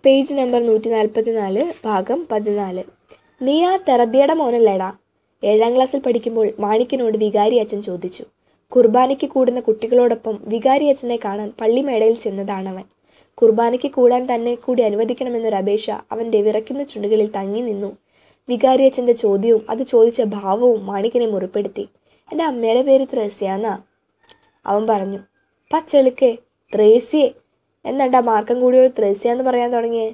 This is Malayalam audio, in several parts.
പേജ് നമ്പർ നൂറ്റി നാൽപ്പത്തി നാല് ഭാഗം പതിനാല് നീ ആ തെറബിയുടെ മോനല്ലേടാ ഏഴാം ക്ലാസ്സിൽ പഠിക്കുമ്പോൾ മാണിക്കനോട് വികാരി അച്ഛൻ ചോദിച്ചു കുർബാനയ്ക്ക് കൂടുന്ന കുട്ടികളോടൊപ്പം വികാരി അച്ഛനെ കാണാൻ പള്ളിമേടയിൽ ചെന്നതാണവൻ കുർബാനയ്ക്ക് കൂടാൻ തന്നെ കൂടി അനുവദിക്കണമെന്നൊരു അപേക്ഷ അവൻ്റെ വിറയ്ക്കുന്ന ചുണ്ടുകളിൽ തങ്ങി നിന്നു വികാരി അച്ഛൻ്റെ ചോദ്യവും അത് ചോദിച്ച ഭാവവും മാണിക്കനെ മുറിപ്പെടുത്തി എൻ്റെ അമ്മയുടെ പേര് ത്രേസ്യാന്നാ അവൻ പറഞ്ഞു പച്ചെളുക്കേ ത്രേസ്യേ എന്നണ്ടാ മാർക്കം കൂടിയോട് ത്രേസ്യ എന്ന് പറയാൻ തുടങ്ങിയേ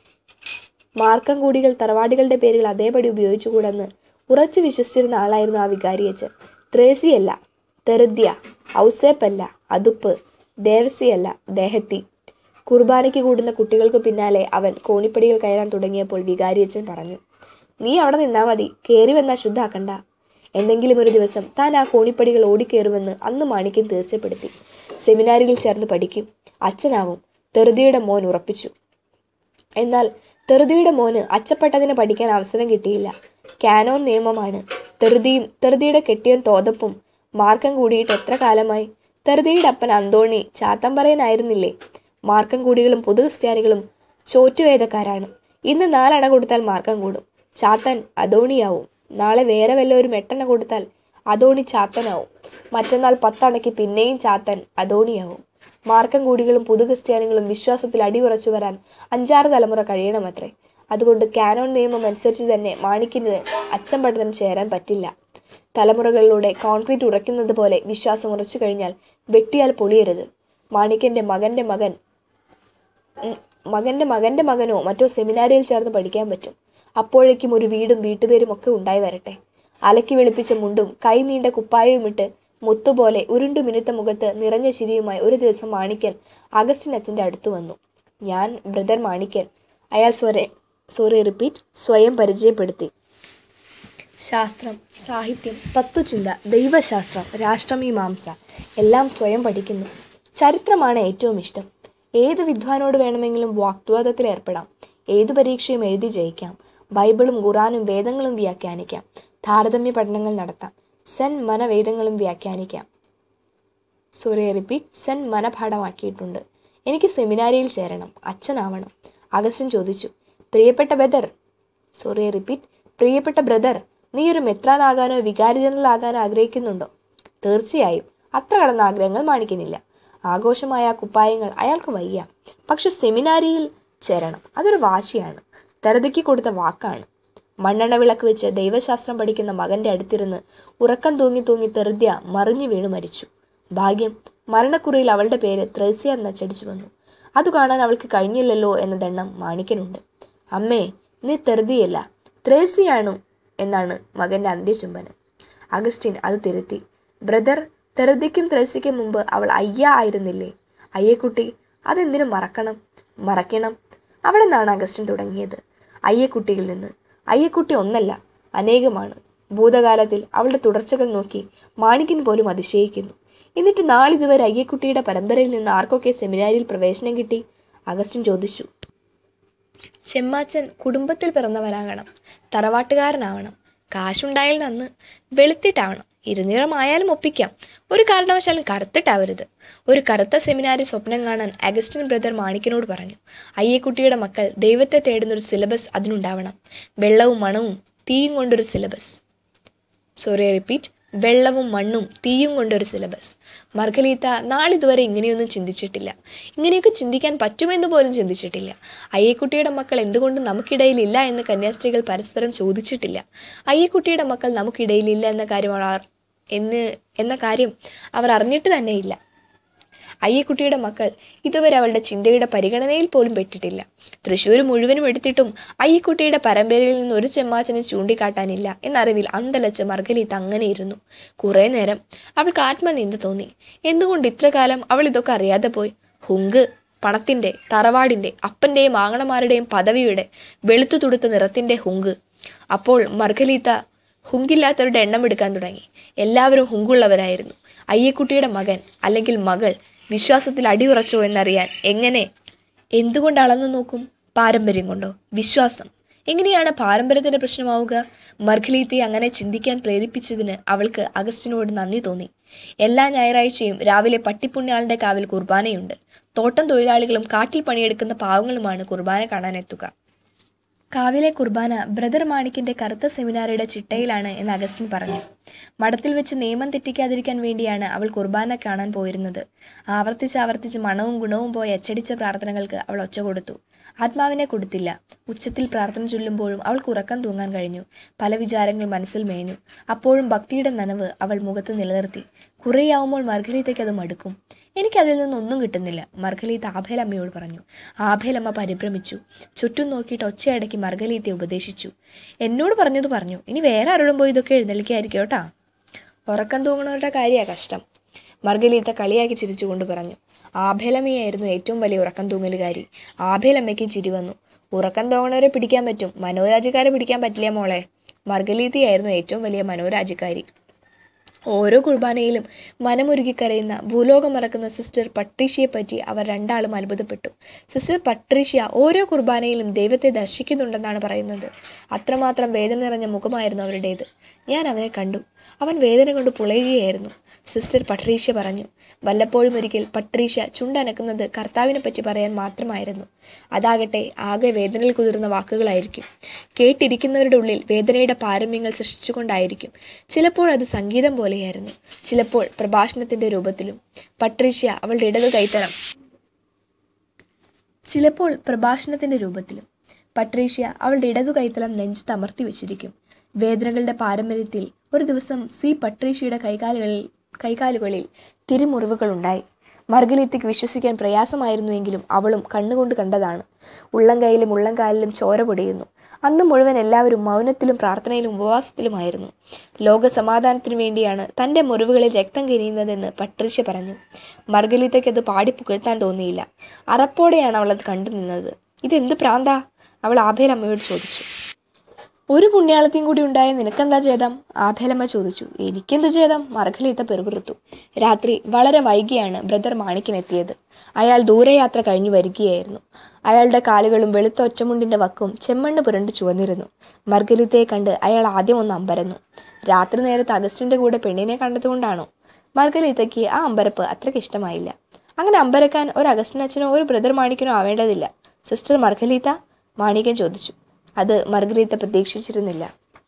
മാർക്കം കൂടികൾ തറവാടികളുടെ പേരുകൾ അതേപടി ഉപയോഗിച്ചുകൂടെന്ന് ഉറച്ചു വിശ്വസിച്ചിരുന്ന ആളായിരുന്നു ആ വികാരിയച്ചൻ ത്രേസിയല്ല തെറുദ്യ ഔസേപ്പല്ല അതുപ്പ് ദേവസിയല്ല ദേഹത്തി കുർബാനയ്ക്ക് കൂടുന്ന കുട്ടികൾക്ക് പിന്നാലെ അവൻ കോണിപ്പടികൾ കയറാൻ തുടങ്ങിയപ്പോൾ വികാരിയച്ചൻ പറഞ്ഞു നീ അവിടെ നിന്നാ മതി കയറി വന്നാൽ ശുദ്ധാക്കണ്ട എന്തെങ്കിലും ഒരു ദിവസം താൻ ആ കോണിപ്പടികൾ ഓടിക്കയറുമെന്ന് അന്ന് മാണിക്യൻ തീർച്ചപ്പെടുത്തി സെമിനാരിയിൽ ചേർന്ന് പഠിക്കും അച്ഛനാവും തെറുതിയുടെ മോൻ ഉറപ്പിച്ചു എന്നാൽ തെറുതിയുടെ മോന് അച്ചപ്പെട്ടതിന് പഠിക്കാൻ അവസരം കിട്ടിയില്ല കാനോൻ നിയമമാണ് തെറുതിയും തെറുതിയുടെ കെട്ടിയൻ തോതപ്പും മാർക്കം കൂടിയിട്ട് എത്ര കാലമായി തെറുതിയുടെ അപ്പൻ അന്തോണി ചാത്തമ്പറയനായിരുന്നില്ലേ മാർക്കം കൂടികളും പൊതുക്രിസ്ത്യാനികളും ചോറ്റുവേദക്കാരാണ് ഇന്ന് നാലണ കൊടുത്താൽ മാർക്കം കൂടും ചാത്തൻ അതോണിയാവും നാളെ വേറെ വല്ല ഒരു മെട്ടെണ്ണ കൊടുത്താൽ അതോണി ചാത്തനാവും മറ്റന്നാൾ പത്തണയ്ക്ക് പിന്നെയും ചാത്തൻ അതോണിയാവും മാർക്കം കൂടികളും പുതുക്രിസ്ത്യാനികളും വിശ്വാസത്തിൽ അടിയുറച്ചു വരാൻ അഞ്ചാറ് തലമുറ കഴിയണമത്രേ അതുകൊണ്ട് കാനോൺ നിയമം അനുസരിച്ച് തന്നെ മാണിക്കിന് അച്ചം പഠനം ചേരാൻ പറ്റില്ല തലമുറകളിലൂടെ കോൺക്രീറ്റ് ഉറയ്ക്കുന്നത് പോലെ വിശ്വാസം ഉറച്ചു കഴിഞ്ഞാൽ വെട്ടിയാൽ പൊളിയരുത് മാണിക്കന്റെ മകന്റെ മകൻ ഉം, മകന്റെ മകന്റെ മകനോ മറ്റോ സെമിനാരിയിൽ ചേർന്ന് പഠിക്കാൻ പറ്റും അപ്പോഴേക്കും ഒരു വീടും വീട്ടുപേരും ഒക്കെ ഉണ്ടായി വരട്ടെ അലക്കി വെളുപ്പിച്ച മുണ്ടും കൈ നീണ്ട കുപ്പായവും ഇട്ട് മുത്തുപോലെ ഉരുണ്ടു മിനുത്ത മുഖത്ത് നിറഞ്ഞ ചിരിയുമായി ഒരു ദിവസം മാണിക്കൻ അഗസ്റ്റിൻ അച്ഛൻ്റെ അടുത്ത് വന്നു ഞാൻ ബ്രദർ മാണിക്കൻ അയാൾ സ്വരെ സോറി റിപ്പീറ്റ് സ്വയം പരിചയപ്പെടുത്തി ശാസ്ത്രം സാഹിത്യം തത്വചിന്ത ദൈവശാസ്ത്രം രാഷ്ട്രമീമാംസ എല്ലാം സ്വയം പഠിക്കുന്നു ചരിത്രമാണ് ഏറ്റവും ഇഷ്ടം ഏത് വിദ്വാനോട് വേണമെങ്കിലും വാഗ്വാദത്തിൽ ഏർപ്പെടാം ഏതു പരീക്ഷയും എഴുതി ജയിക്കാം ബൈബിളും ഖുറാനും വേദങ്ങളും വ്യാഖ്യാനിക്കാം താരതമ്യ പഠനങ്ങൾ നടത്താം സെൻ മനവേദങ്ങളും വ്യാഖ്യാനിക്കാം സോറി റിപ്പീറ്റ് സെൻ മനപാഠമാക്കിയിട്ടുണ്ട് എനിക്ക് സെമിനാരിയിൽ ചേരണം അച്ഛനാവണം അഗസ്റ്റിൻ ചോദിച്ചു പ്രിയപ്പെട്ട ബ്രദർ സോറി റിപ്പീറ്റ് പ്രിയപ്പെട്ട ബ്രദർ നീ ഒരു മെത്രാനാകാനോ വികാരി ജനറൽ ആകാനോ ആഗ്രഹിക്കുന്നുണ്ടോ തീർച്ചയായും അത്ര കടന്ന ആഗ്രഹങ്ങൾ മാണിക്കുന്നില്ല ആഘോഷമായ ആ കുപ്പായങ്ങൾ അയാൾക്ക് വയ്യ പക്ഷെ സെമിനാരിയിൽ ചേരണം അതൊരു വാശിയാണ് തരതിക്ക് കൊടുത്ത വാക്കാണ് മണ്ണെണ്ണ വിളക്ക് വെച്ച് ദൈവശാസ്ത്രം പഠിക്കുന്ന മകന്റെ അടുത്തിരുന്ന് ഉറക്കം തൂങ്ങി തൂങ്ങി തെറുദ്യ മറിഞ്ഞു വീണു മരിച്ചു ഭാഗ്യം മരണക്കുറിയിൽ അവളുടെ പേര് ത്രേസ്യ എന്ന് അച്ചടിച്ചു വന്നു അത് കാണാൻ അവൾക്ക് കഴിഞ്ഞില്ലല്ലോ എന്നതെണ്ണം മാണിക്കനുണ്ട് അമ്മേ നീ തെറുതിയല്ല ത്രേസ്യയാണു എന്നാണ് മകന്റെ അന്ത്യചുംബനം അഗസ്റ്റിൻ അത് തിരുത്തി ബ്രദർ തെറുതിക്കും ത്രേസ്യയ്ക്കും മുമ്പ് അവൾ അയ്യ ആയിരുന്നില്ലേ അയ്യക്കുട്ടി അതെന്തിനു മറക്കണം മറക്കണം അവിടെ നിന്നാണ് അഗസ്റ്റിൻ തുടങ്ങിയത് അയ്യക്കുട്ടിയിൽ നിന്ന് അയ്യക്കുട്ടി ഒന്നല്ല അനേകമാണ് ഭൂതകാലത്തിൽ അവളുടെ തുടർച്ചകൾ നോക്കി മാണിക്കൻ പോലും അതിശയിക്കുന്നു എന്നിട്ട് നാളിതുവരെ അയ്യക്കുട്ടിയുടെ പരമ്പരയിൽ നിന്ന് ആർക്കൊക്കെ സെമിനാരിയിൽ പ്രവേശനം കിട്ടി അഗസ്റ്റിൻ ചോദിച്ചു ചെമ്മാച്ചൻ കുടുംബത്തിൽ പിറന്നവനാകണം തറവാട്ടുകാരനാവണം കാശുണ്ടായാൽ നന്ന് വെളുത്തിട്ടാവണം ഇരുനിറമായാലും ഒപ്പിക്കാം ഒരു കാരണവശാലും കറുത്തിട്ടാവരുത് ഒരു കറുത്ത സെമിനാരി സ്വപ്നം കാണാൻ അഗസ്റ്റിൻ ബ്രദർ മാണിക്കനോട് പറഞ്ഞു അയ്യക്കുട്ടിയുടെ മക്കൾ ദൈവത്തെ തേടുന്നൊരു സിലബസ് അതിനുണ്ടാവണം വെള്ളവും മണവും തീയും കൊണ്ടൊരു സിലബസ് സോറി റിപ്പീറ്റ് വെള്ളവും മണ്ണും തീയും കൊണ്ടൊരു സിലബസ് മർഗലീത്ത നാളിതുവരെ ഇങ്ങനെയൊന്നും ചിന്തിച്ചിട്ടില്ല ഇങ്ങനെയൊക്കെ ചിന്തിക്കാൻ പറ്റുമെന്ന് പോലും ചിന്തിച്ചിട്ടില്ല അയ്യക്കുട്ടിയുടെ മക്കൾ എന്തുകൊണ്ട് നമുക്കിടയിലില്ല എന്ന് കന്യാസ്ത്രീകൾ പരസ്പരം ചോദിച്ചിട്ടില്ല അയ്യക്കുട്ടിയുടെ മക്കൾ നമുക്കിടയിലില്ല എന്ന കാര്യം അവർ എന്ന് എന്ന കാര്യം അവർ അറിഞ്ഞിട്ട് തന്നെയില്ല അയ്യക്കുട്ടിയുടെ മക്കൾ ഇതുവരെ അവളുടെ ചിന്തയുടെ പരിഗണനയിൽ പോലും പെട്ടിട്ടില്ല തൃശ്ശൂർ മുഴുവനും എടുത്തിട്ടും അയ്യക്കുട്ടിയുടെ പരമ്പരയിൽ നിന്ന് ഒരു ചെമ്മാച്ചനെ ചൂണ്ടിക്കാട്ടാനില്ല എന്നറിവിൽ അന്തലച്ച് മർഗലീത്ത് അങ്ങനെ ഇരുന്നു കുറേ നേരം അവൾക്ക് ആത്മനിന്ദ തോന്നി എന്തുകൊണ്ട് ഇത്ര കാലം അവൾ ഇതൊക്കെ അറിയാതെ പോയി ഹുങ്ക് പണത്തിന്റെ തറവാടിന്റെ അപ്പന്റെയും ആങ്ങളമാരുടെയും പദവിയുടെ വെളുത്തു തുടുത്ത നിറത്തിന്റെ ഹുങ്ക് അപ്പോൾ മർഗലീത്ത ഹുങ്കില്ലാത്തവരുടെ എണ്ണം എടുക്കാൻ തുടങ്ങി എല്ലാവരും ഹുങ്കുള്ളവരായിരുന്നു അയ്യക്കുട്ടിയുടെ മകൻ അല്ലെങ്കിൽ മകൾ വിശ്വാസത്തിൽ അടിയുറച്ചോ എന്നറിയാൻ എങ്ങനെ എന്തുകൊണ്ട് അളന്നു നോക്കും പാരമ്പര്യം കൊണ്ടോ വിശ്വാസം എങ്ങനെയാണ് പാരമ്പര്യത്തിന്റെ പ്രശ്നമാവുക മർഖലീത്തെ അങ്ങനെ ചിന്തിക്കാൻ പ്രേരിപ്പിച്ചതിന് അവൾക്ക് അഗസ്റ്റിനോട് നന്ദി തോന്നി എല്ലാ ഞായറാഴ്ചയും രാവിലെ പട്ടിപ്പുണ്യാളിന്റെ കാവിൽ കുർബാനയുണ്ട് തോട്ടം തൊഴിലാളികളും കാട്ടിൽ പണിയെടുക്കുന്ന പാവങ്ങളുമാണ് കുർബാന കാണാനെത്തുക കാവിലെ കുർബാന ബ്രദർ മാണിക്കിന്റെ കറുത്ത സെമിനാറിയുടെ ചിട്ടയിലാണ് എന്ന് അഗസ്റ്റിൻ പറഞ്ഞു മഠത്തിൽ വെച്ച് നിയമം തെറ്റിക്കാതിരിക്കാൻ വേണ്ടിയാണ് അവൾ കുർബാന കാണാൻ പോയിരുന്നത് ആവർത്തിച്ച് ആവർത്തിച്ച് മണവും ഗുണവും പോയി അച്ചടിച്ച പ്രാർത്ഥനകൾക്ക് അവൾ ഒച്ച കൊടുത്തു ആത്മാവിനെ കൊടുത്തില്ല ഉച്ചത്തിൽ പ്രാർത്ഥന ചൊല്ലുമ്പോഴും അവൾക്ക് ഉറക്കം തൂങ്ങാൻ കഴിഞ്ഞു പല വിചാരങ്ങൾ മനസ്സിൽ മേഞ്ഞു അപ്പോഴും ഭക്തിയുടെ നനവ് അവൾ മുഖത്ത് നിലനിർത്തി കുറേയാവുമ്പോൾ മർഗലീതയ്ക്ക് അത് മടുക്കും എനിക്കതിൽ നിന്നൊന്നും കിട്ടുന്നില്ല മർഗലീത്ത ആഭേലമ്മയോട് പറഞ്ഞു ആഭേലമ്മ പരിഭ്രമിച്ചു ചുറ്റും നോക്കിയിട്ട് ഒച്ചയടക്കി മർഗലീത്തെ ഉപദേശിച്ചു എന്നോട് പറഞ്ഞത് പറഞ്ഞു ഇനി വേറെ ആരോടും പോയി ഇതൊക്കെ എഴുന്നള്ളിക്കായിരിക്കും കേട്ടാ ഉറക്കം തൂങ്ങണവരുടെ കാര്യമാണ് കഷ്ടം മർഗലീത്ത കളിയാക്കി ചിരിച്ചുകൊണ്ട് പറഞ്ഞു ആഭേലമ്മയായിരുന്നു ഏറ്റവും വലിയ ഉറക്കം തൂങ്ങലുകാരി ആഭേലമ്മയ്ക്കും ചിരി വന്നു ഉറക്കം തൂങ്ങണവരെ പിടിക്കാൻ പറ്റും മനോരാജ്യക്കാരെ പിടിക്കാൻ പറ്റില്ല മോളെ മർഗലീത്തയായിരുന്നു ഏറ്റവും വലിയ മനോരാജ്യക്കാരി ഓരോ കുർബാനയിലും മനമുരുകി കരയുന്ന ഭൂലോകം മറക്കുന്ന സിസ്റ്റർ പട്രീഷ്യയെ പറ്റി അവർ രണ്ടാളും അത്ഭുതപ്പെട്ടു സിസ്റ്റർ പട്രീഷ്യ ഓരോ കുർബാനയിലും ദൈവത്തെ ദർശിക്കുന്നുണ്ടെന്നാണ് പറയുന്നത് അത്രമാത്രം വേദന നിറഞ്ഞ മുഖമായിരുന്നു അവരുടേത് ഞാൻ അവനെ കണ്ടു അവൻ വേദന കൊണ്ട് പുളയുകയായിരുന്നു സിസ്റ്റർ പട്രീഷ്യ പറഞ്ഞു വല്ലപ്പോഴും ഒരിക്കൽ പട്രീഷ്യ ചുണ്ടനക്കുന്നത് കർത്താവിനെ പറ്റി പറയാൻ മാത്രമായിരുന്നു അതാകട്ടെ ആകെ വേദനയിൽ കുതിർന്ന വാക്കുകളായിരിക്കും കേട്ടിരിക്കുന്നവരുടെ ഉള്ളിൽ വേദനയുടെ പാരമ്യങ്ങൾ സൃഷ്ടിച്ചുകൊണ്ടായിരിക്കും ചിലപ്പോൾ അത് സംഗീതം പോലെയായിരുന്നു ചിലപ്പോൾ പ്രഭാഷണത്തിന്റെ രൂപത്തിലും പട്രീഷ്യ അവളുടെ ഇടത് കൈത്തരം ചിലപ്പോൾ പ്രഭാഷണത്തിന്റെ രൂപത്തിലും പട്രീഷ്യ അവളുടെ ഇടതു കൈത്തലം നെഞ്ചത്ത് അമർത്തി വെച്ചിരിക്കും വേദനകളുടെ പാരമ്പര്യത്തിൽ ഒരു ദിവസം സി പട്രീഷ്യയുടെ കൈകാലുകളിൽ കൈകാലുകളിൽ തിരുമുറിവുകളുണ്ടായി മർഗലീത്തയ്ക്ക് വിശ്വസിക്കാൻ പ്രയാസമായിരുന്നുവെങ്കിലും അവളും കണ്ണുകൊണ്ട് കണ്ടതാണ് ഉള്ളംകൈയിലും ഉള്ളംകാലിലും ചോര പൊടിയുന്നു അന്ന് മുഴുവൻ എല്ലാവരും മൗനത്തിലും പ്രാർത്ഥനയിലും ഉപവാസത്തിലുമായിരുന്നു ലോക സമാധാനത്തിനു വേണ്ടിയാണ് തൻ്റെ മുറിവുകളിൽ രക്തം കിനിയുന്നതെന്ന് പട്രീഷ്യ പറഞ്ഞു മർഗലീത്തയ്ക്ക് അത് പാടി പുകഴ്ത്താൻ തോന്നിയില്ല അറപ്പോടെയാണ് അവൾ അത് കണ്ടു നിന്നത് ഇതെന്ത് പ്രാന്താ അവൾ ആഭേലമ്മയോട് ചോദിച്ചു ഒരു പുണ്യാളത്തെയും കൂടി ഉണ്ടായ നിനക്കെന്താ ചെയ്തം ആഭേലമ്മ ചോദിച്ചു എനിക്കെന്ത് ചെയ്തം മർഗലീത്ത പെറുപിറുത്തു രാത്രി വളരെ വൈകിയാണ് ബ്രദർ മാണിക്കിനെത്തിയത് അയാൾ ദൂരയാത്ര കഴിഞ്ഞു വരികയായിരുന്നു അയാളുടെ കാലുകളും വെളുത്ത ഒറ്റമുണ്ടിന്റെ വക്കും ചെമ്മണ്ണ് പുരണ്ട് ചുവന്നിരുന്നു മർഗലീത്തയെ കണ്ട് അയാൾ ആദ്യം ഒന്ന് അമ്പരന്നു രാത്രി നേരത്ത് അഗസ്റ്റിന്റെ കൂടെ പെണ്ണിനെ കണ്ടതുകൊണ്ടാണോ മർഗലീത്തയ്ക്ക് ആ അമ്പരപ്പ് അത്രയ്ക്ക് ഇഷ്ടമായില്ല അങ്ങനെ അമ്പരക്കാൻ ഒരു അഗസ്റ്റിനച്ഛനോ ഒരു ബ്രദർ മാണിക്കനോ ആവേണ്ടതില്ല സിസ്റ്റർ മർഗലീത്ത മാണിക്കൻ ചോദിച്ചു അത് മർഗലീത്ത പ്രതീക്ഷിച്ചിരുന്നില്ല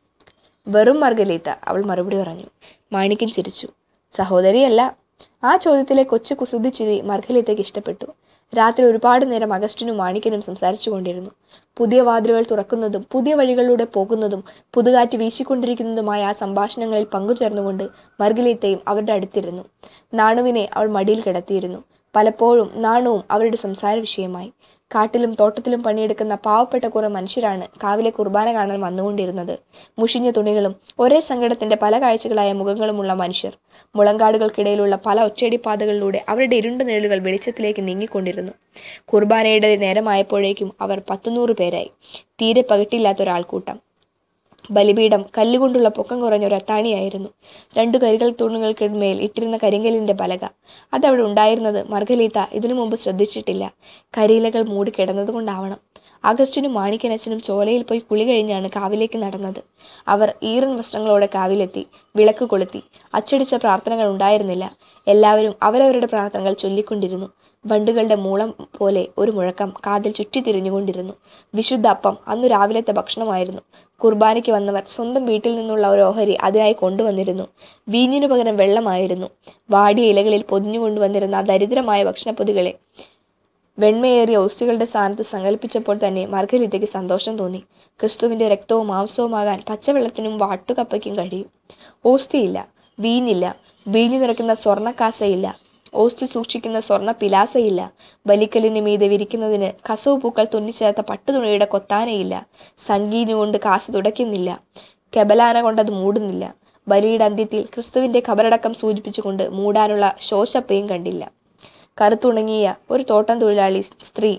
വെറും മർഗലീത്ത അവൾ മറുപടി പറഞ്ഞു മാണിക്കൻ ചിരിച്ചു സഹോദരിയല്ല ആ ചോദ്യത്തിലെ കൊച്ചു കുസൃതി ചിരി മർഗലീത്തയ്ക്ക് ഇഷ്ടപ്പെട്ടു രാത്രി ഒരുപാട് നേരം അഗസ്റ്റിനും മാണിക്കനും സംസാരിച്ചു കൊണ്ടിരുന്നു പുതിയ വാതിലുകൾ തുറക്കുന്നതും പുതിയ വഴികളിലൂടെ പോകുന്നതും പുതുകാറ്റ് വീശിക്കൊണ്ടിരിക്കുന്നതുമായ ആ സംഭാഷണങ്ങളിൽ പങ്കുചേർന്നുകൊണ്ട് മർഗലീത്തയും അവരുടെ അടുത്തിരുന്നു നാണുവിനെ അവൾ മടിയിൽ കിടത്തിയിരുന്നു പലപ്പോഴും നാണവും അവരുടെ സംസാര വിഷയമായി കാട്ടിലും തോട്ടത്തിലും പണിയെടുക്കുന്ന പാവപ്പെട്ട കുറെ മനുഷ്യരാണ് കാവിലെ കുർബാന കാണാൻ വന്നുകൊണ്ടിരുന്നത് മുഷിഞ്ഞ തുണികളും ഒരേ സങ്കടത്തിന്റെ പല കാഴ്ചകളായ മുഖങ്ങളുമുള്ള മനുഷ്യർ മുളങ്കാടുകൾക്കിടയിലുള്ള പല ഒറ്റയടിപ്പാതകളിലൂടെ അവരുടെ ഇരുണ്ട നിഴലുകൾ വെളിച്ചത്തിലേക്ക് നീങ്ങിക്കൊണ്ടിരുന്നു കുർബാനയുടെ നേരമായപ്പോഴേക്കും അവർ പത്തുനൂറ് പേരായി തീരെ പകിട്ടില്ലാത്ത ഒരാൾക്കൂട്ടം ബലിപീഠം കല്ലുകൊണ്ടുള്ള പൊക്കം കുറഞ്ഞ ഒരു അത്താണിയായിരുന്നു രണ്ടു കരികൾ തൂണുകൾക്കിന്മേൽ ഇട്ടിരുന്ന കരിങ്കലിന്റെ പലക അതവിടെ ഉണ്ടായിരുന്നത് മർഗലീത്ത ഇതിനു മുമ്പ് ശ്രദ്ധിച്ചിട്ടില്ല കരിയിലകൾ മൂടി കിടന്നതുകൊണ്ടാവണം അഗസ്റ്റിനും മാണിക്കനച്ചനും ചോലയിൽ പോയി കുളി കഴിഞ്ഞാണ് കാവിലേക്ക് നടന്നത് അവർ ഈറൻ വസ്ത്രങ്ങളോടെ കാവിലെത്തി വിളക്ക് കൊളുത്തി അച്ചടിച്ച പ്രാർത്ഥനകൾ ഉണ്ടായിരുന്നില്ല എല്ലാവരും അവരവരുടെ പ്രാർത്ഥനകൾ ചൊല്ലിക്കൊണ്ടിരുന്നു വണ്ടുകളുടെ മൂളം പോലെ ഒരു മുഴക്കം കാതിൽ ചുറ്റിത്തിരിഞ്ഞുകൊണ്ടിരുന്നു വിശുദ്ധ അപ്പം അന്നു രാവിലത്തെ ഭക്ഷണമായിരുന്നു കുർബാനയ്ക്ക് വന്നവർ സ്വന്തം വീട്ടിൽ നിന്നുള്ള ഒരു ഓഹരി അതിനായി കൊണ്ടുവന്നിരുന്നു വീഞ്ഞിനു പകരം വെള്ളമായിരുന്നു വാടിയ ഇലകളിൽ പൊതിഞ്ഞു കൊണ്ടുവന്നിരുന്ന ആ ദരിദ്രമായ ഭക്ഷണപ്പൊതികളെ വെണ്മയേറിയ ഓസ്റ്റികളുടെ സ്ഥാനത്ത് സങ്കല്പിച്ചപ്പോൾ തന്നെ മർഗരീതയ്ക്ക് സന്തോഷം തോന്നി ക്രിസ്തുവിന്റെ രക്തവും മാംസവുമാകാൻ പച്ചവെള്ളത്തിനും വാട്ടുകപ്പയ്ക്കും കഴിയും ഓസ്തിയില്ല വീഞ്ഞില്ല വീഞ്ഞു നിറയ്ക്കുന്ന സ്വർണ്ണക്കാസയില്ല ഓസ്തി സൂക്ഷിക്കുന്ന സ്വർണ്ണ പിലാസയില്ല ബലിക്കലിന് മീതെ വിരിക്കുന്നതിന് കസവ് പൂക്കൾ തുന്നിച്ചേർത്ത പട്ടുതുണിയുടെ കൊത്താനയില്ല സംഗീന് കൊണ്ട് കാസ് തുടയ്ക്കുന്നില്ല കെബലാന കൊണ്ടത് മൂടുന്നില്ല ബലിയുടെ അന്ത്യത്തിൽ ക്രിസ്തുവിന്റെ ഖബറടക്കം സൂചിപ്പിച്ചുകൊണ്ട് മൂടാനുള്ള ശോശപ്പയും കണ്ടില്ല കറുത്തുണങ്ങിയ ഒരു തോട്ടം തൊഴിലാളി സ്ത്രീ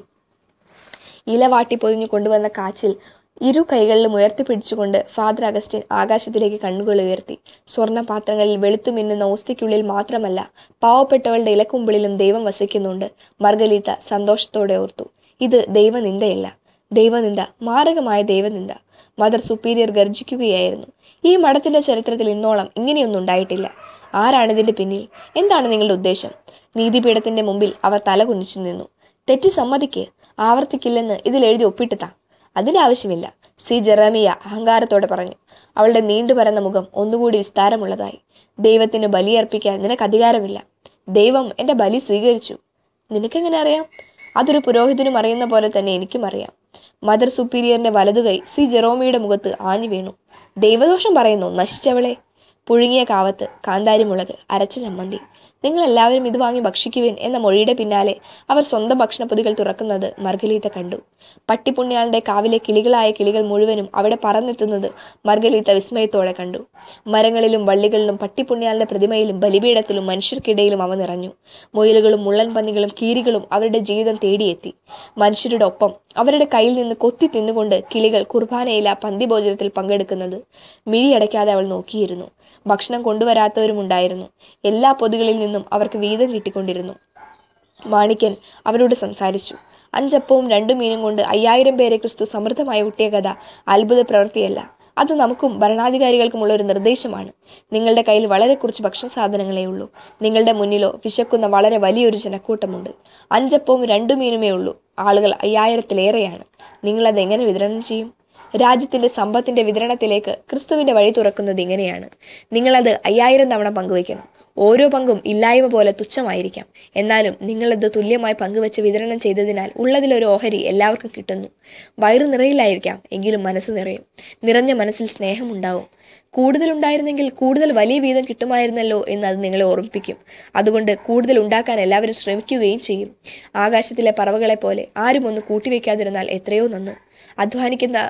ഇല വാട്ടി പൊതിഞ്ഞു കൊണ്ടുവന്ന കാച്ചിൽ ഇരു കൈകളിലും ഉയർത്തിപ്പിടിച്ചുകൊണ്ട് ഫാദർ അഗസ്റ്റിൻ ആകാശത്തിലേക്ക് കണ്ണുകൾ ഉയർത്തി സ്വർണ്ണ പാത്രങ്ങളിൽ വെളുത്തു മിന്നുന്ന ഓസ്തിക്കുള്ളിൽ മാത്രമല്ല പാവപ്പെട്ടവളുടെ ഇലക്കുമ്പിളിലും ദൈവം വസിക്കുന്നുണ്ട് മർഗലീത്ത സന്തോഷത്തോടെ ഓർത്തു ഇത് ദൈവനിന്ദയല്ല ദൈവനിന്ദ മാരകമായ ദൈവനിന്ദ മദർ സുപ്പീരിയർ ഗർജിക്കുകയായിരുന്നു ഈ മഠത്തിന്റെ ചരിത്രത്തിൽ ഇന്നോളം ഇങ്ങനെയൊന്നും ഉണ്ടായിട്ടില്ല ആരാണ് ഇതിന്റെ പിന്നിൽ എന്താണ് നിങ്ങളുടെ ഉദ്ദേശം നീതിപീഠത്തിന്റെ മുമ്പിൽ അവർ തല കുനിച്ചു നിന്നു തെറ്റ് സമ്മതിക്ക് ആവർത്തിക്കില്ലെന്ന് ഇതിൽ എഴുതി ഒപ്പിട്ടുതാ അതിന്റെ ആവശ്യമില്ല സി ജെറമിയ അഹങ്കാരത്തോടെ പറഞ്ഞു അവളുടെ നീണ്ടു പരന്ന മുഖം ഒന്നുകൂടി വിസ്താരമുള്ളതായി ദൈവത്തിന് ബലിയർപ്പിക്കാൻ നിനക്ക് അധികാരമില്ല ദൈവം എന്റെ ബലി സ്വീകരിച്ചു നിനക്കെങ്ങനെ അറിയാം അതൊരു പുരോഹിതനും അറിയുന്ന പോലെ തന്നെ എനിക്കും അറിയാം മദർ സുപ്പീരിയറിന്റെ വലതുകൈ സി ജെറോമിയുടെ മുഖത്ത് ആഞ്ഞു വീണു ദൈവദോഷം പറയുന്നു നശിച്ചവളെ പുഴുങ്ങിയ കാവത്ത് കാന്താരി മുളക് അരച്ച ചമ്മന്തി നിങ്ങൾ എല്ലാവരും ഇത് വാങ്ങി ഭക്ഷിക്കുവിൻ എന്ന മൊഴിയുടെ പിന്നാലെ അവർ സ്വന്തം ഭക്ഷണപ്പൊതികൾ തുറക്കുന്നത് മർഗലീത്ത കണ്ടു പട്ടിപ്പുണ്യാളുടെ കാവിലെ കിളികളായ കിളികൾ മുഴുവനും അവിടെ പറന്നെത്തുന്നത് മർഗലീത്ത വിസ്മയത്തോടെ കണ്ടു മരങ്ങളിലും വള്ളികളിലും പട്ടിപ്പുണ്യാളുടെ പ്രതിമയിലും ബലിപീഠത്തിലും മനുഷ്യർക്കിടയിലും അവ നിറഞ്ഞു മുയലുകളും മുള്ളൻ പന്നികളും കീരികളും അവരുടെ ജീവിതം തേടിയെത്തി മനുഷ്യരുടെ ഒപ്പം അവരുടെ കയ്യിൽ നിന്ന് കൊത്തി തിന്നുകൊണ്ട് കിളികൾ കുർബാനയില പന്തിഭോജനത്തിൽ പങ്കെടുക്കുന്നത് മിഴിയടയ്ക്കാതെ അവൾ നോക്കിയിരുന്നു ഭക്ഷണം കൊണ്ടുവരാത്തവരുമുണ്ടായിരുന്നു എല്ലാ പൊതുകളിൽ നിന്നും അവർക്ക് വീതം കിട്ടിക്കൊണ്ടിരുന്നു മാണിക്യൻ അവരോട് സംസാരിച്ചു അഞ്ചപ്പവും രണ്ടു മീനും കൊണ്ട് അയ്യായിരം പേരെ ക്രിസ്തു സമൃദ്ധമായി ഊട്ടിയ കഥ അത്ഭുത പ്രവൃത്തിയല്ല അത് നമുക്കും ഭരണാധികാരികൾക്കുമുള്ള ഒരു നിർദ്ദേശമാണ് നിങ്ങളുടെ കയ്യിൽ വളരെ കുറച്ച് ഭക്ഷണ സാധനങ്ങളേ ഉള്ളൂ നിങ്ങളുടെ മുന്നിലോ വിശക്കുന്ന വളരെ വലിയൊരു ജനക്കൂട്ടമുണ്ട് അഞ്ചപ്പവും രണ്ടു മീനുമേ ഉള്ളൂ ആളുകൾ അയ്യായിരത്തിലേറെയാണ് നിങ്ങളത് എങ്ങനെ വിതരണം ചെയ്യും രാജ്യത്തിന്റെ സമ്പത്തിന്റെ വിതരണത്തിലേക്ക് ക്രിസ്തുവിന്റെ വഴി തുറക്കുന്നത് ഇങ്ങനെയാണ് നിങ്ങളത് അയ്യായിരം തവണ പങ്കുവയ്ക്കണം ഓരോ പങ്കും ഇല്ലായ്മ പോലെ തുച്ഛമായിരിക്കാം എന്നാലും നിങ്ങളത് തുല്യമായി പങ്കുവെച്ച് വിതരണം ചെയ്തതിനാൽ ഉള്ളതിലൊരു ഓഹരി എല്ലാവർക്കും കിട്ടുന്നു വയറു നിറയില്ലായിരിക്കാം എങ്കിലും മനസ്സ് നിറയും നിറഞ്ഞ മനസ്സിൽ സ്നേഹമുണ്ടാവും കൂടുതൽ ഉണ്ടായിരുന്നെങ്കിൽ കൂടുതൽ വലിയ വീതം കിട്ടുമായിരുന്നല്ലോ എന്ന് അത് നിങ്ങളെ ഓർമ്മിപ്പിക്കും അതുകൊണ്ട് കൂടുതൽ ഉണ്ടാക്കാൻ എല്ലാവരും ശ്രമിക്കുകയും ചെയ്യും ആകാശത്തിലെ പറവകളെ പോലെ ആരും ഒന്ന് കൂട്ടിവെക്കാതിരുന്നാൽ എത്രയോ നന്ന് അധ്വാനിക്കുന്ന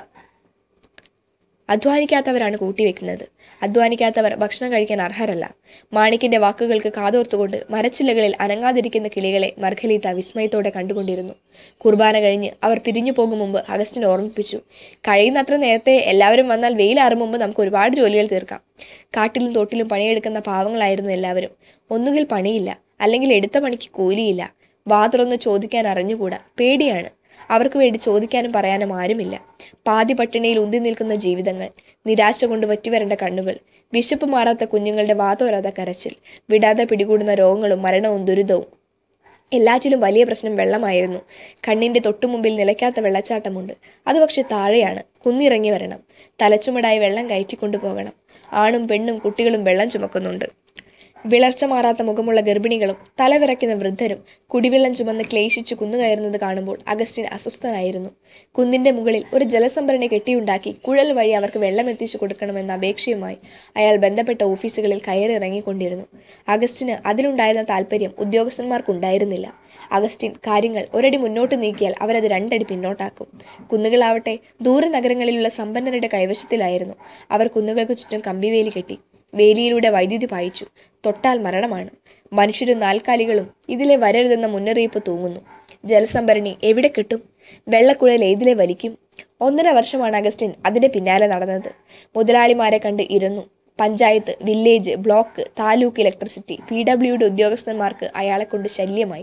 അധ്വാനിക്കാത്തവരാണ് കൂട്ടിവെക്കുന്നത് അധ്വാനിക്കാത്തവർ ഭക്ഷണം കഴിക്കാൻ അർഹരല്ല മാണിക്കിന്റെ വാക്കുകൾക്ക് കാതോർത്തുകൊണ്ട് മരച്ചില്ലകളിൽ അനങ്ങാതിരിക്കുന്ന കിളികളെ മർഖലീത്ത വിസ്മയത്തോടെ കണ്ടുകൊണ്ടിരുന്നു കുർബാന കഴിഞ്ഞ് അവർ പിരിഞ്ഞു പോകും മുമ്പ് അഗസ്റ്റിൻ ഓർമ്മിപ്പിച്ചു കഴിയുന്നത്ര നേരത്തെ എല്ലാവരും വന്നാൽ വെയിലാറും മുമ്പ് നമുക്ക് ഒരുപാട് ജോലികൾ തീർക്കാം കാട്ടിലും തോട്ടിലും പണിയെടുക്കുന്ന പാവങ്ങളായിരുന്നു എല്ലാവരും ഒന്നുകിൽ പണിയില്ല അല്ലെങ്കിൽ എടുത്ത പണിക്ക് കൂലിയില്ല വാ തുറന്ന് ചോദിക്കാൻ അറിഞ്ഞുകൂടാ പേടിയാണ് അവർക്ക് വേണ്ടി ചോദിക്കാനും പറയാനും ആരുമില്ല പാതി പട്ടിണിയിൽ ഉന്തി നിൽക്കുന്ന ജീവിതങ്ങൾ നിരാശ കൊണ്ട് വറ്റിവരേണ്ട കണ്ണുകൾ വിശപ്പ് മാറാത്ത കുഞ്ഞുങ്ങളുടെ വാതോരാത്ത കരച്ചിൽ വിടാതെ പിടികൂടുന്ന രോഗങ്ങളും മരണവും ദുരിതവും എല്ലാറ്റിലും വലിയ പ്രശ്നം വെള്ളമായിരുന്നു കണ്ണിന്റെ തൊട്ടുമുമ്പിൽ നിലയ്ക്കാത്ത വെള്ളച്ചാട്ടമുണ്ട് അത് പക്ഷെ താഴെയാണ് കുന്നിറങ്ങി വരണം തലച്ചുമടായി വെള്ളം കയറ്റിക്കൊണ്ടു പോകണം ആണും പെണ്ണും കുട്ടികളും വെള്ളം ചുമക്കുന്നുണ്ട് വിളർച്ച മാറാത്ത മുഖമുള്ള ഗർഭിണികളും തലവിറയ്ക്കുന്ന വൃദ്ധരും കുടിവെള്ളം ചുമന്ന് ക്ലേശിച്ചു കുന്നുകയറുന്നത് കാണുമ്പോൾ അഗസ്റ്റിൻ അസ്വസ്ഥനായിരുന്നു കുന്നിന്റെ മുകളിൽ ഒരു ജലസംഭരണി കെട്ടിയുണ്ടാക്കി കുഴൽ വഴി അവർക്ക് വെള്ളം എത്തിച്ചു കൊടുക്കണമെന്ന അപേക്ഷയുമായി അയാൾ ബന്ധപ്പെട്ട ഓഫീസുകളിൽ കയറി ഇറങ്ങിക്കൊണ്ടിരുന്നു അഗസ്റ്റിന് അതിലുണ്ടായിരുന്ന താല്പര്യം ഉദ്യോഗസ്ഥന്മാർക്കുണ്ടായിരുന്നില്ല അഗസ്റ്റിൻ കാര്യങ്ങൾ ഒരടി മുന്നോട്ട് നീക്കിയാൽ അവരത് രണ്ടടി പിന്നോട്ടാക്കും കുന്നുകളാവട്ടെ ദൂര നഗരങ്ങളിലുള്ള സമ്പന്നരുടെ കൈവശത്തിലായിരുന്നു അവർ കുന്നുകൾക്ക് ചുറ്റും കമ്പിവേലി കെട്ടി വേലിയിലൂടെ വൈദ്യുതി പായിച്ചു തൊട്ടാൽ മരണമാണ് മനുഷ്യരും നാൽക്കാലികളും ഇതിലെ വരരുതെന്ന മുന്നറിയിപ്പ് തൂങ്ങുന്നു ജലസംഭരണി എവിടെ കിട്ടും വെള്ളക്കുഴൽ ഏതിലെ വലിക്കും ഒന്നര വർഷമാണ് അഗസ്റ്റിൻ അതിന്റെ പിന്നാലെ നടന്നത് മുതലാളിമാരെ കണ്ട് ഇരുന്നു panchayat village block taluk electricity P ഡബ്ല്യുടെ ഉദ്യോഗസ്ഥന്മാർക്ക് അയാളെ കൊണ്ട് ശല്യമായി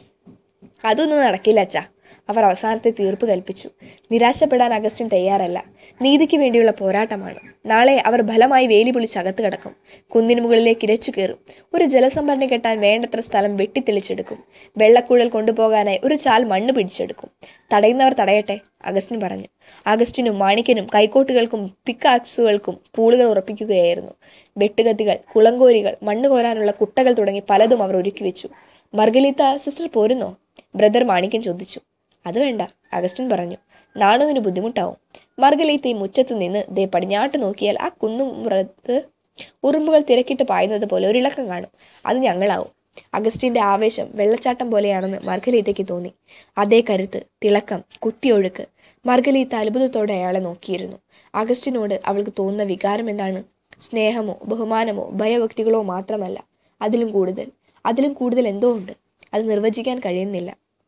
അതൊന്നും നടക്കില്ല അച്ഛാ അവർ അവസാനത്തെ തീർപ്പ് കൽപ്പിച്ചു നിരാശപ്പെടാൻ അഗസ്റ്റിൻ തയ്യാറല്ല നീതിക്ക് വേണ്ടിയുള്ള പോരാട്ടമാണ് നാളെ അവർ ഫലമായി വേലി പൊളിച്ച് അകത്ത് കിടക്കും കുന്നിന് മുകളിലേക്ക് ഇരച്ചു കയറും ഒരു ജലസംഭരണി കെട്ടാൻ വേണ്ടത്ര സ്ഥലം വെട്ടിത്തെളിച്ചെടുക്കും വെള്ളക്കുഴൽ കൊണ്ടുപോകാനായി ഒരു ചാൽ മണ്ണ് പിടിച്ചെടുക്കും തടയുന്നവർ തടയട്ടെ അഗസ്റ്റിൻ പറഞ്ഞു അഗസ്റ്റിനും മാണിക്കനും കൈക്കോട്ടുകൾക്കും പിക്കാക്സുകൾക്കും പൂളുകൾ ഉറപ്പിക്കുകയായിരുന്നു വെട്ടുകത്തികൾ കുളങ്കോരികൾ മണ്ണ് കോരാനുള്ള കുട്ടകൾ തുടങ്ങി പലതും അവർ ഒരുക്കി വെച്ചു മർഗലീത്ത സിസ്റ്റർ പോരുന്നോ ബ്രദർ മാണിക്കൻ ചോദിച്ചു അത് വേണ്ട അഗസ്റ്റിൻ പറഞ്ഞു നാണുവിന് ബുദ്ധിമുട്ടാവും മർഗലീത്ത ഈ മുറ്റത്ത് നിന്ന് ദേ പടിഞ്ഞാട്ട് നോക്കിയാൽ ആ കുന്നുംപുറത്ത് ഉറുമ്പുകൾ തിരക്കിട്ട് പായുന്നത് പോലെ ഒരു ഇളക്കം കാണും അത് ഞങ്ങളാവും അഗസ്റ്റിന്റെ ആവേശം വെള്ളച്ചാട്ടം പോലെയാണെന്ന് മർഗലീത്തയ്ക്ക് തോന്നി അതേ കരുത്ത് തിളക്കം കുത്തിയൊഴുക്ക് മർഗലീത്ത അത്ഭുതത്തോടെ അയാളെ നോക്കിയിരുന്നു അഗസ്റ്റിനോട് അവൾക്ക് തോന്നുന്ന വികാരം എന്താണ് സ്നേഹമോ ബഹുമാനമോ ഭയഭക്തികളോ മാത്രമല്ല അതിലും കൂടുതൽ അതിലും കൂടുതൽ എന്തോ ഉണ്ട് അത് നിർവചിക്കാൻ കഴിയുന്നില്ല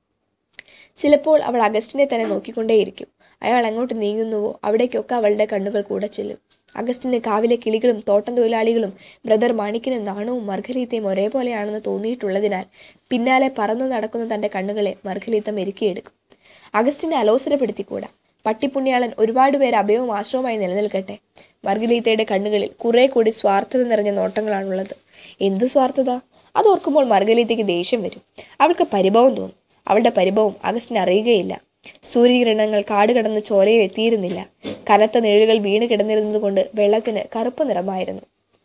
ചിലപ്പോൾ അവൾ അഗസ്റ്റിനെ തന്നെ നോക്കിക്കൊണ്ടേയിരിക്കും അയാൾ അങ്ങോട്ട് നീങ്ങുന്നുവോ അവിടേക്കൊക്കെ അവളുടെ കണ്ണുകൾ കൂടെ ചെല്ലും അഗസ്റ്റിന് കാവിലെ കിളികളും തോട്ടം തൊഴിലാളികളും ബ്രദർ മാണിക്കനും നാണവും മർഗലീത്തയും ഒരേപോലെയാണെന്ന് തോന്നിയിട്ടുള്ളതിനാൽ പിന്നാലെ പറന്നു നടക്കുന്ന തന്റെ കണ്ണുകളെ മർഗലീത്ത മെരുക്കിയെടുക്കും അഗസ്റ്റിനെ അലോസരപ്പെടുത്തിക്കൂടാ പട്ടിപ്പുണ്യാളൻ ഒരുപാട് പേര് അഭയവും ആശ്രമമായി നിലനിൽക്കട്ടെ മർഗലീത്തയുടെ കണ്ണുകളിൽ കുറെ കൂടി സ്വാർത്ഥത നിറഞ്ഞ നോട്ടങ്ങളാണുള്ളത് എന്ത് സ്വാർത്ഥത അതോർക്കുമ്പോൾ മർഗലീത്തയ്ക്ക് ദേഷ്യം വരും അവൾക്ക് പരിഭവം തോന്നും അവളുടെ പരിഭവം അഗസ്റ്റിന് അറിയുകയില്ല സൂര്യകിരണങ്ങൾ കാട് കടന്ന് ചോരയിൽ എത്തിയിരുന്നില്ല കനത്ത നിഴലുകൾ വീണ് കിടന്നിരുന്നതുകൊണ്ട് വെള്ളത്തിന് കറുപ്പ് നിറമായിരുന്നു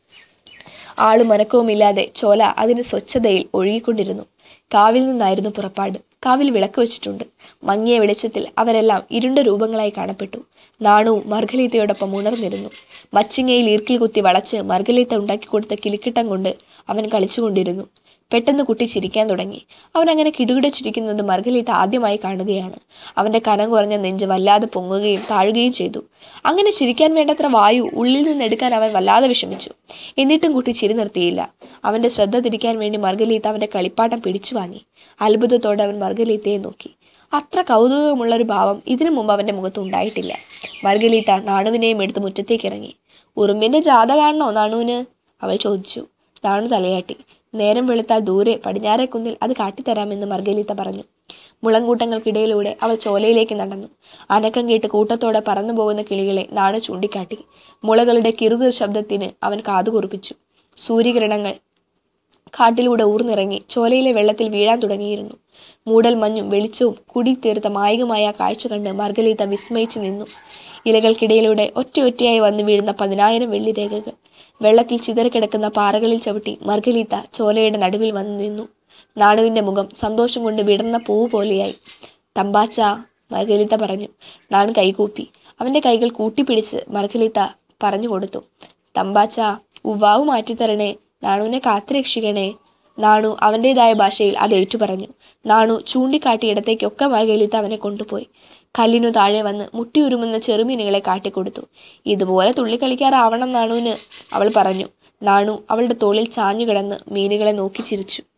ആളും അനക്കവുമില്ലാതെ ചോല അതിന്റെ സ്വച്ഛതയിൽ ഒഴുകിക്കൊണ്ടിരുന്നു കാവിൽ നിന്നായിരുന്നു പുറപ്പാട് കാവിൽ വിളക്ക് വെച്ചിട്ടുണ്ട് മങ്ങിയ വെളിച്ചത്തിൽ അവരെല്ലാം ഇരുണ്ട രൂപങ്ങളായി കാണപ്പെട്ടു നാണുവും മർഗലീത്തയോടൊപ്പം ഉണർന്നിരുന്നു മച്ചിങ്ങയിൽ ഈർക്കിൽ കുത്തി വളച്ച് മർഗലീത്ത ഉണ്ടാക്കിക്കൊടുത്ത കിലുക്കിട്ടം കൊണ്ട് അവൻ കളിച്ചുകൊണ്ടിരുന്നു പെട്ടെന്ന് കുട്ടി ചിരിക്കാൻ തുടങ്ങി അവൻ അങ്ങനെ കിടുകിട ചിരിക്കുന്നത് മർഗലീത്ത ആദ്യമായി കാണുകയാണ് അവന്റെ കനം കുറഞ്ഞ നെഞ്ച് വല്ലാതെ പൊങ്ങുകയും താഴുകയും ചെയ്തു അങ്ങനെ ചിരിക്കാൻ വേണ്ടത്ര വായു ഉള്ളിൽ നിന്ന് എടുക്കാൻ അവൻ വല്ലാതെ വിഷമിച്ചു എന്നിട്ടും കുട്ടി ചിരി നിർത്തിയില്ല അവന്റെ ശ്രദ്ധ തിരിക്കാൻ വേണ്ടി മർഗലീത്ത അവന്റെ കളിപ്പാട്ടം പിടിച്ചു വാങ്ങി അത്ഭുതത്തോടെ അവൻ മർഗലീത്തയെ നോക്കി അത്ര കൗതുകമുള്ളൊരു ഭാവം ഇതിനു മുമ്പ് അവന്റെ മുഖത്ത് ഉണ്ടായിട്ടില്ല മർഗലീത്ത നാണുവിനെയും എടുത്ത് മുറ്റത്തേക്ക് ഇറങ്ങി ഉറുമ്പിന്റെ ജാഥ കാണണോ നാണുവിന് അവൾ ചോദിച്ചു നാണു തലയാട്ടി നേരം വെളുത്താൽ ദൂരെ പടിഞ്ഞാറേ കുന്നിൽ അത് കാട്ടിത്തരാമെന്ന് മർഗലീത്ത പറഞ്ഞു മുളങ്കൂട്ടങ്ങൾക്കിടയിലൂടെ അവൾ ചോലയിലേക്ക് നടന്നു അനക്കം കേട്ട് കൂട്ടത്തോടെ പറന്നു പോകുന്ന കിളികളെ നാണു ചൂണ്ടിക്കാട്ടി മുളകളുടെ കിറുകിർ ശബ്ദത്തിന് അവൻ കാതുകുറിപ്പിച്ചു സൂര്യകിരണങ്ങൾ കാട്ടിലൂടെ ഊർന്നിറങ്ങി ചോലയിലെ വെള്ളത്തിൽ വീഴാൻ തുടങ്ങിയിരുന്നു മൂടൽ മഞ്ഞും വെളിച്ചവും കുടി തീർത്ത മായികമായ ആ കാഴ്ച കണ്ട് മർഗലീത്ത വിസ്മയിച്ചു നിന്നു ഇലകൾക്കിടയിലൂടെ ഒറ്റ ഒറ്റയായി വന്നു വീഴുന്ന പതിനായിരം വെള്ളിരേഖകൾ വെള്ളത്തിൽ ചിതറിക്കിടക്കുന്ന പാറകളിൽ ചവിട്ടി മർഗലീത്ത ചോലയുടെ നടുവിൽ വന്നു നിന്നു നാണുവിന്റെ മുഖം സന്തോഷം കൊണ്ട് വിടർന്ന പൂവ് പോലെയായി തമ്പാച്ച മർഗലീത്ത പറഞ്ഞു നാണു കൈകൂപ്പി അവന്റെ കൈകൾ കൂട്ടിപ്പിടിച്ച് മർഗലീത്ത പറഞ്ഞു കൊടുത്തു തമ്പാച്ച ഉവാവ് മാറ്റിത്തരണേ നാണുവിനെ കാത്തുരക്ഷിക്കണേ നാണു അവൻ്റെതായ ഭാഷയിൽ അത് ഏറ്റുപറഞ്ഞു നാണു ചൂണ്ടിക്കാട്ടി ഇടത്തേക്കൊക്കെ മർഗലീത്ത അവനെ കൊണ്ടുപോയി കല്ലിനു താഴെ വന്ന് മുട്ടിയുരുമുന്ന ചെറുമീനുകളെ കാട്ടിക്കൊടുത്തു ഇതുപോലെ തുള്ളിക്കളിക്കാറാവണം നാണുവിന് അവൾ പറഞ്ഞു നാണു അവളുടെ തോളിൽ ചാഞ്ഞു കിടന്ന് മീനുകളെ നോക്കി ചിരിച്ചു